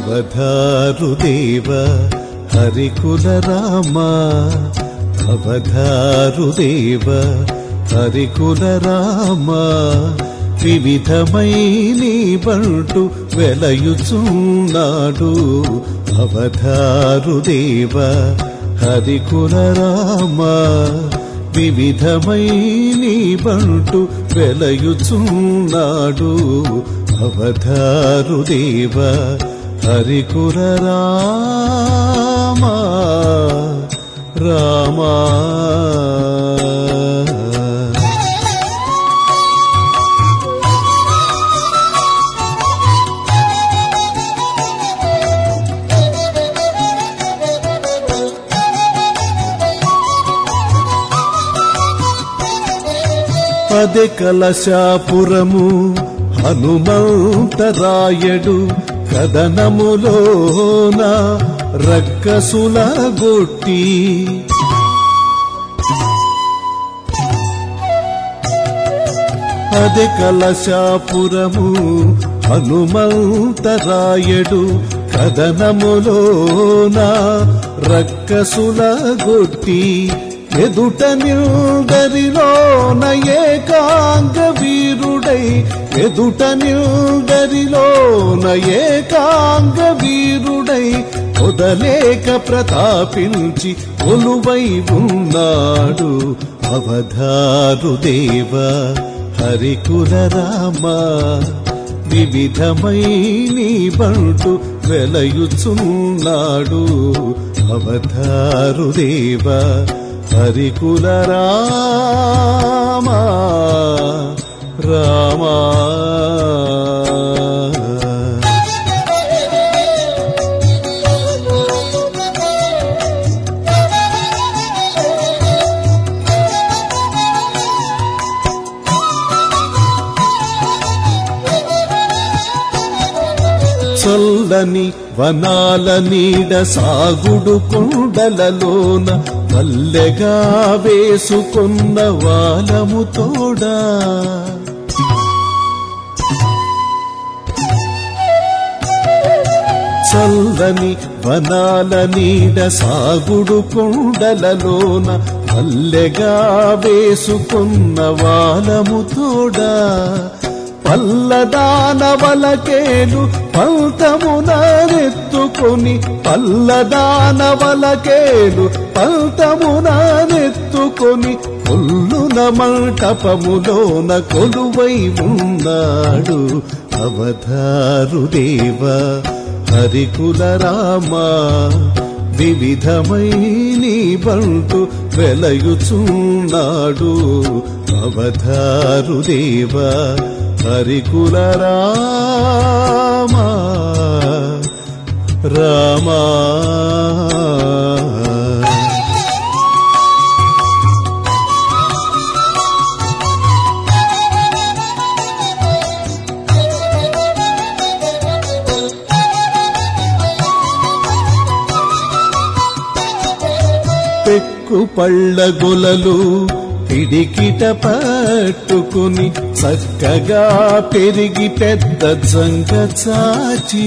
అవధారుదేవ హరికుల రామ అవధారుదేవ హరికుల రామ వివిధమై నీ బంటు వెలయుచున్నాడు అవధారుదేవ హరికుల రామ వివిధమై నీ బంటు వెలయుచున్నాడు అవధారుదేవ హరికుల రామ రామా పదే కలశాపురము హనుమంతరాయడు కదనములోన రక్కసుల గొట్టి పదే కలశాపురము హనుమంతరాయడు కదనములోన రక్కసుల గొట్టి ఎదుట నిల్దరిలోన ఏకాంగ వీరుడై ఎదుట నిల్దరిలోన ఏకాంగ వీరుడై వదలేక ప్రతాపించి కొలువై ఉన్నాడు అవధారు దేవ హరికుల రామ వివిధమై నీ బంటు వెలయుచున్నాడు అవధారు దేవ హరికుల రామ రామా చల్లని వనాల నీడ సాగుడు కొండలలోన పల్లెగా వేసుకున్న వాలము తోడా చల్లని వనాల నీడ సాగుడు కొండలలోన పల్లెగా వేసుకున్న వాలము తోడా పల్లదానవలకేలు పంతమునెత్తుకొని పల్లదానవలకేలు పంతమునెత్తుకొని కొల్లున మంటపములోన కొలువై ఉన్నాడు అవధారు దేవ హరికుల రామ వివిధమై నీ బంటు వెలయుచున్నాడు అవధారు దేవ హరికుల రామ రామా పెక్కు పళ్ళ గొలలు పిడికిట పట్టుకుని చక్కగా పెరిగి పెద్ద జంగ చాచి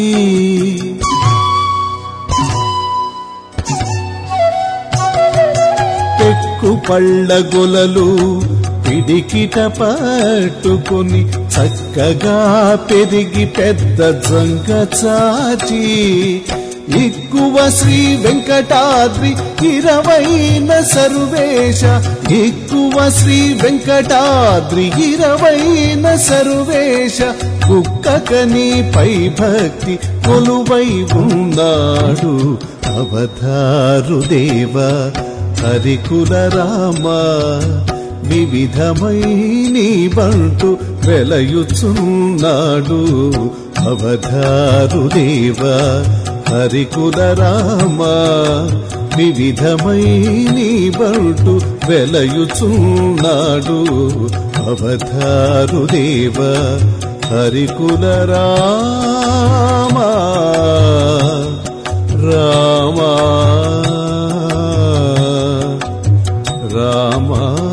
పెక్కు పళ్ళ గొలలు పిడికిట పట్టుకుని చక్కగా పెరిగి పెద్ద జంగ చాచి ఎక్కువ శ్రీ వెంకటాద్రి ఇరవైన సర్వేశ ఎక్కువ శ్రీ వెంకటాద్రి ఇరవైన సర్వేశ కుక్కకని పై భక్తి కొలువై ఉన్నాడు అవధారు దేవ హరికుల రామ వివిధమై నీ బంటు వెలయుచున్నాడు అవధారు దేవ హరికుల రామ వివిధమై నీ బంటు వెలయుచున్నాడు అవధారు దేవ హరికుల రామ రామా రామా